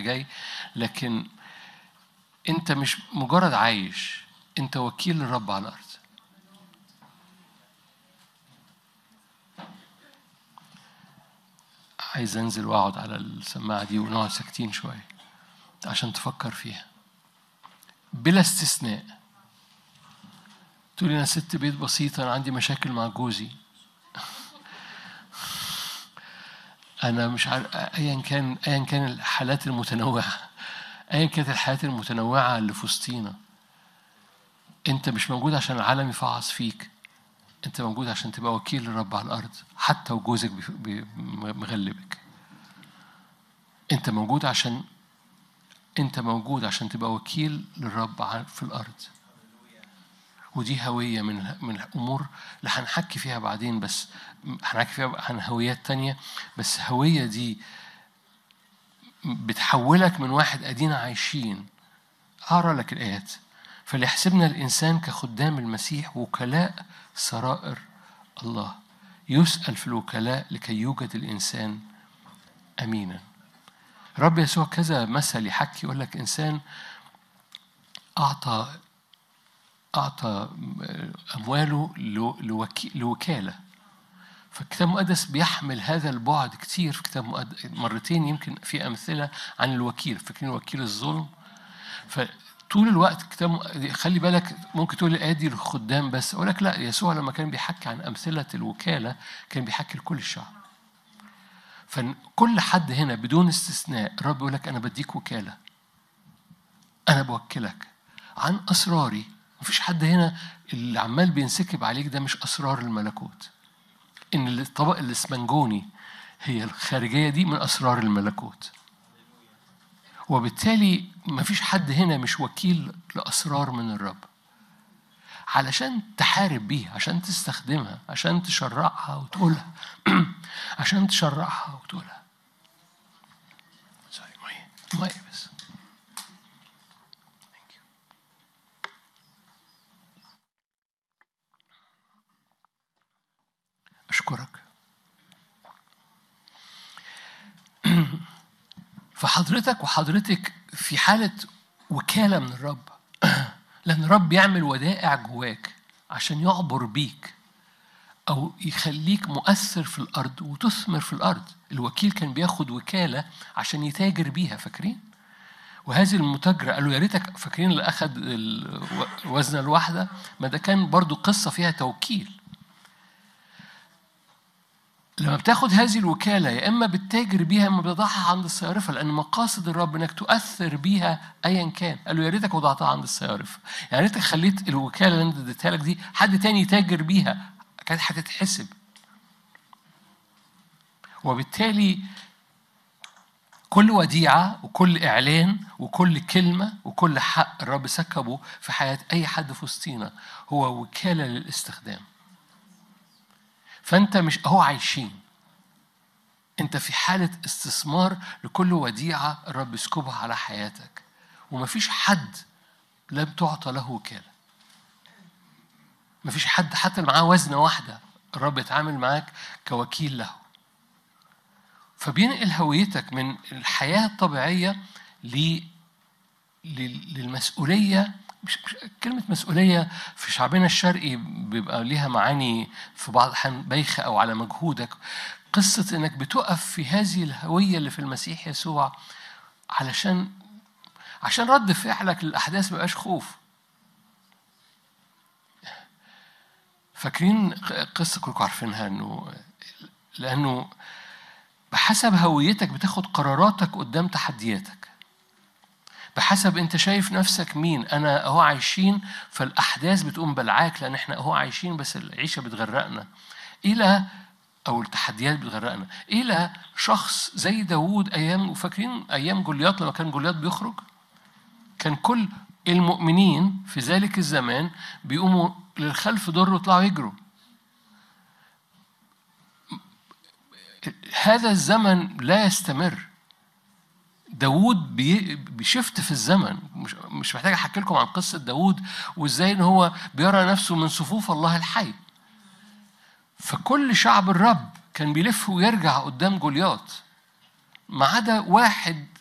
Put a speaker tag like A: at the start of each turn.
A: جاي لكن انت مش مجرد عايش انت وكيل للرب على الارض عايز انزل واقعد على السماعه دي ونقعد ساكتين شويه عشان تفكر فيها بلا استثناء تقولي انا ست بيت بسيطه انا عندي مشاكل مع جوزي انا مش عارف ايا كان ايا كان الحالات المتنوعه ايا كانت الحالات المتنوعه اللي في وسطينا انت مش موجود عشان العالم يفعص فيك انت موجود عشان تبقى وكيل للرب على الارض حتى وجوزك بيف- بي- مغلبك انت موجود عشان انت موجود عشان تبقى وكيل للرب ع- في الارض ودي هوية من من الأمور اللي هنحكي فيها بعدين بس هنحكي فيها عن هويات تانية بس هوية دي بتحولك من واحد أدينا عايشين أقرأ لك الآيات فليحسبنا الإنسان كخدام المسيح وكلاء سرائر الله يسأل في الوكلاء لكي يوجد الإنسان أمينا رب يسوع كذا مثل يحكي يقول لك إنسان أعطى أعطى أمواله لو- لوكي- لوكالة فالكتاب المقدس بيحمل هذا البعد كتير في كتاب مقدس مرتين يمكن في أمثلة عن الوكيل فاكرين وكيل الظلم فطول الوقت الكتاب مق- خلي بالك ممكن تقول الآية دي للخدام بس أقول لك لا يسوع لما كان بيحكي عن أمثلة الوكالة كان بيحكي لكل الشعب فكل حد هنا بدون استثناء الرب يقول لك أنا بديك وكالة أنا بوكلك عن أسراري مفيش حد هنا اللي عمال بينسكب عليك ده مش أسرار الملكوت إن الطبق الإسمنجوني هي الخارجية دي من أسرار الملكوت وبالتالي مفيش حد هنا مش وكيل لأسرار من الرب علشان تحارب بيها عشان تستخدمها عشان تشرعها وتقولها عشان تشرعها وتقولها سوري مية مية بس Thank you. أشكرك فحضرتك وحضرتك في حالة وكالة من الرب لأن الرب يعمل ودائع جواك عشان يعبر بيك أو يخليك مؤثر في الأرض وتثمر في الأرض الوكيل كان بياخد وكالة عشان يتاجر بيها فاكرين؟ وهذه المتاجرة قالوا يا ريتك فاكرين اللي أخد ال- وزن الواحدة ما ده كان برضو قصة فيها توكيل لما بتاخد هذه الوكالة يا إما بتتاجر بيها يا إما بتضعها عند الصيارفة لأن مقاصد الرب إنك تؤثر بيها أيا كان قالوا يا ريتك وضعتها عند الصيارفة يعني ريتك خليت الوكالة اللي أنت اديتها لك دي حد تاني يتاجر بيها كانت هتتحسب وبالتالي كل وديعة وكل إعلان وكل كلمة وكل حق الرب سكبه في حياة أي حد في وسطينا هو وكالة للاستخدام فأنت مش هو عايشين أنت في حالة استثمار لكل وديعة الرب يسكبها على حياتك ومفيش حد لم تعطى له وكالة مفيش حد حتى اللي معاه وزنة واحدة الرب يتعامل معاك كوكيل له فبينقل هويتك من الحياة الطبيعية ل لل- للمسؤولية مش مش كلمة مسؤولية في شعبنا الشرقي بيبقى ليها معاني في بعض الأحيان بايخة أو على مجهودك قصة إنك بتقف في هذه الهوية اللي في المسيح يسوع علشان عشان رد فعلك للأحداث ما يبقاش خوف فاكرين قصة كلكم عارفينها إنه لأنه بحسب هويتك بتاخد قراراتك قدام تحدياتك بحسب انت شايف نفسك مين انا اهو عايشين فالاحداث بتقوم بلعاك لان احنا اهو عايشين بس العيشه بتغرقنا الى او التحديات بتغرقنا الى شخص زي داوود ايام وفاكرين ايام جولياط لما كان جولياط بيخرج كان كل المؤمنين في ذلك الزمان بيقوموا للخلف دور ويطلعوا يجروا هذا الزمن لا يستمر داوود بي- بيشفت في الزمن مش مش محتاج احكي لكم عن قصه داوود وازاي ان هو بيرى نفسه من صفوف الله الحي فكل شعب الرب كان بيلف ويرجع قدام جولياط ما عدا واحد